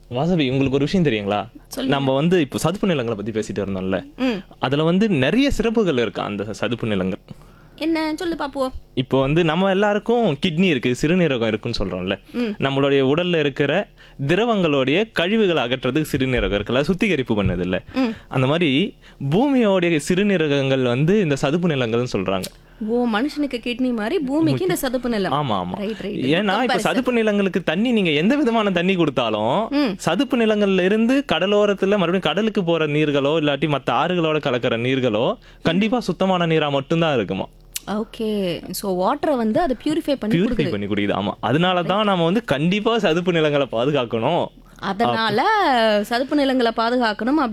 வாசவி உங்களுக்கு ஒரு விஷயம் தெரியுங்களா சொல்லுங்க. நம்ம வந்து இப்போ சதுப்பு நிலங்களை பத்தி பேசிட்டு இருந்தோம்ல ம் அதுல வந்து நிறைய சிறப்புகள் இருக்கு அந்த சதுப்பு நிலங்கள் என்ன சொல்லு பாப்போம் இப்போ வந்து நம்ம எல்லாருக்கும் கிட்னி இருக்கு சிறுநீரகம் இருக்குன்னு சொல்றோம்ல நம்மளுடைய உடல்ல இருக்கிற திரவங்களுடைய கழிவுகளை அகற்றுறதுக்கு சிறுநீரகம் இருக்குல்ல சுத்திகரிப்பு பண்ணுது இல்ல அந்த மாதிரி பூமியோடைய சிறுநீரகங்கள் வந்து இந்த சதுப்பு நிலங்கள்னு சொல்றாங்க ஓ மனுஷனுக்கு கிட்னி மாதிரி பூமிக்கு இந்த சதுப்பு நிலம் ஆமா ஆமா ரைட் ரைட் ஏன்னா இப்ப சதுப்பு நிலங்களுக்கு தண்ணி நீங்க எந்த விதமான தண்ணி கொடுத்தாலும் சதுப்பு நிலங்கள்ல இருந்து கடலோரத்துல மறுபடியும் கடலுக்கு போற நீர்களோ இல்லாட்டி மத்த ஆறுகளோட கலக்கிற நீர்களோ கண்டிப்பா சுத்தமான நீரா மட்டும்தான் இருக்குமா ஓகே சோ வாட்டரை வந்து அது பியூரிஃபை பண்ணி பியூரிஃபை கொடுக்குது பண்ணி குடிக்குது ஆமா அதனால தான் நம்ம வந்து கண்டிப்பா சதுப்பு நிலங்களை பாதுகாக்கணும் அதனால சதுப்பு நிலங்களை பாதுகாக்கணும்